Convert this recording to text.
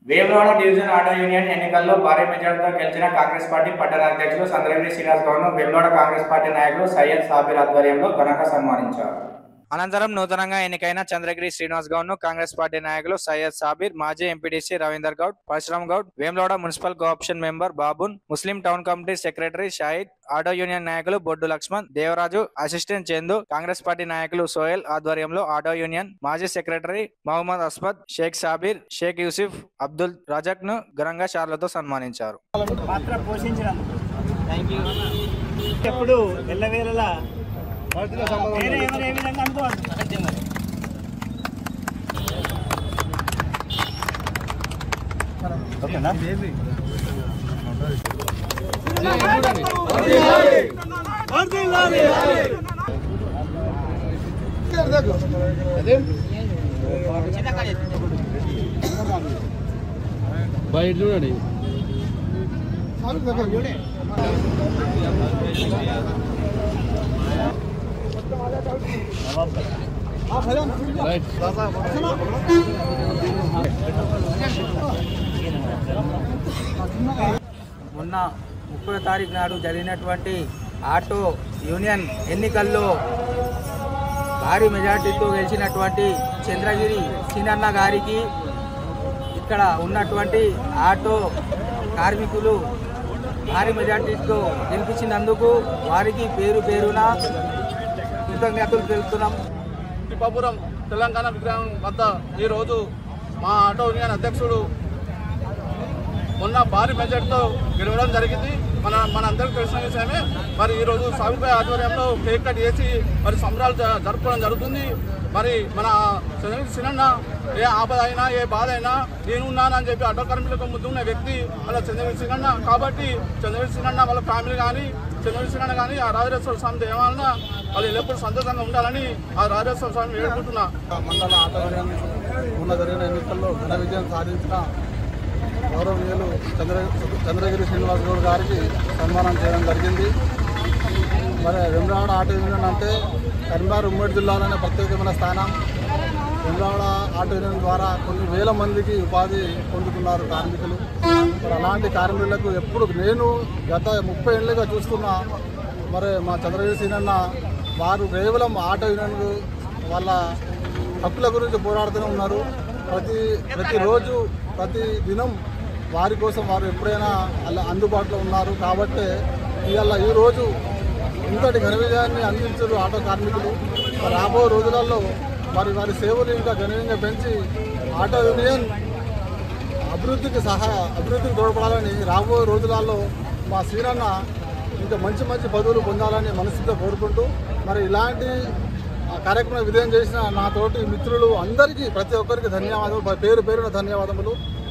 Vemulawada division auto union ఎన్నికల్లో భారీ మెజార్టీతో గెలిచిన కాంగ్రెస్ పార్టీ పట్టణ అధ్యక్షులు సంద్రగిరి శ్రీనివాస్ గౌడ్ను వేములవాడ కాంగ్రెస్ పార్టీ నాయకులు సయ్యద్ సాబిర్ ఆధ్వర్యంలో ఘనంగా సన్మానించారు అనంతరం నూతనంగా ఎన్నికైన చంద్రగిరి శ్రీనివాస్ గౌడ్ ను కాంగ్రెస్ పార్టీ నాయకులు సయ్యద్ సాబిర్ మాజీ MPTC Ravinder Goud Parashuram Goud Vemulawada municipal cooption member Babun Muslim town committee secretary Shahid auto union నాయకులు బొడ్డు లక్ష్మణ్ దేవరాజు అసిస్టెంట్ చందు కాంగ్రెస్ పార్టీ నాయకులు సోయల్ ఆధ్వర్యంలో ఆటో యూనియన్ మాజీ సెక్రటరీ మహమ్మద్ అస్మద్ షేక్ సాబిర్ షేక్ యూసిఫ్ అబ్దుల్ రజక్ ను ఘనంగా షార్లతో సన్మానించారు పాత్ర పోషించినందుకు ఎప్పుడు ఎల్లవేళలా వేరే ఎవరు ఏ విధంగా అనుకోవద్దు ఓకేనా బయట చూడండి రైట్ మొన్న ముప్పై తారీఖు నాడు జరిగినటువంటి ఆటో యూనియన్ ఎన్నికల్లో భారీ మెజార్టీతో గెలిచినటువంటి చంద్రగిరి సీనన్న గారికి ఇక్కడ ఉన్నటువంటి ఆటో కార్మికులు భారీ మెజార్టీతో గెలిపించినందుకు వారికి పేరు పేరున కృతజ్ఞతలు తెలుపుతున్నాం తిప్పాపురం తెలంగాణ విగ్రహం వద్ద ఈరోజు మా ఆటో యూనియన్ అధ్యక్షుడు మొన్న భారీ మెజార్టీతో గెలవడం జరిగింది మన మనందరికీ తెలిసిన విషయమే మరి ఈరోజు సాగుపై ఆధ్వర్యంలో కేక్ కట్ చేసి మరి సంబరాలు జ- జరుపుకోవడం జరుగుతుంది మరి మన చంద్రబాబు సినన్న ఏ ఆపద అయినా ఏ బాధ అయినా నేనున్నానని చెప్పి ఆటో కార్మికులకు ముందు ఉన్న వ్యక్తి వాళ్ళ చంద్రబాబు సినన్న కాబట్టి చంద్రబాబు సినన్న వాళ్ళ ఫ్యామిలీ కానీ చంద్రబాబు సినన్న కానీ ఆ రాజరాజేశ్వర స్వామి దేవాలన వాళ్ళు ఎల్లప్పుడూ సంతోషంగా ఉండాలని ఆ రాజరాజేశ్వర స్వామి వేడుకుంటున్నా మండల ఆటోగ్రామ్ మొన్న జరిగిన ఎన్నికల్లో ఘన విజయం సాధించిన గౌరవనీయులు చంద్ర చంద్రగిరి శ్రీనివాస్ గౌడ్ గారికి సన్మానం చేయడం జరిగింది మరి వెమ్రాడ ఆటో యూనియన్ అంటే కరీంనగర్ ఉమ్మడి జిల్లాలోనే ప్రత్యేకమైన స్థానం వెమ్రాడ ఆటో యూనియన్ ద్వారా కొన్ని వేల మందికి ఉపాధి పొందుతున్నారు కార్మికులు మరి అలాంటి కార్మికులకు ఎప్పుడు నేను గత ముప్పై ఏళ్ళుగా చూస్తున్న మరి మా చంద్రగిరి సీనన్న వారు కేవలం ఆటో యూనియన్ వాళ్ళ హక్కుల గురించి పోరాడుతూనే ఉన్నారు ప్రతి ప్రతిరోజు ప్రతి దినం వారి కోసం వారు ఎప్పుడైనా అలా అందుబాటులో ఉన్నారు కాబట్టి ఇవాళ ఈరోజు ఇంతటి ఘన విజయాన్ని అందించారు ఆటో కార్మికులు మరి రాబో రోజులలో వారి వారి సేవలు ఇంకా గణనీయంగా పెంచి ఆటో యూనియన్ అభివృద్ధికి సహా అభివృద్ధికి తోడ్పడాలని రాబోయే రోజులలో మా శ్రీరన్న ఇంకా మంచి మంచి పదవులు పొందాలని మనసుతో కోరుకుంటూ మరి ఇలాంటి ఆ కార్యక్రమం విజయం చేసిన నా తోటి మిత్రులు అందరికీ ప్రతి ఒక్కరికి ధన్యవాదాలు పేరు పేరున ధన్యవాదములు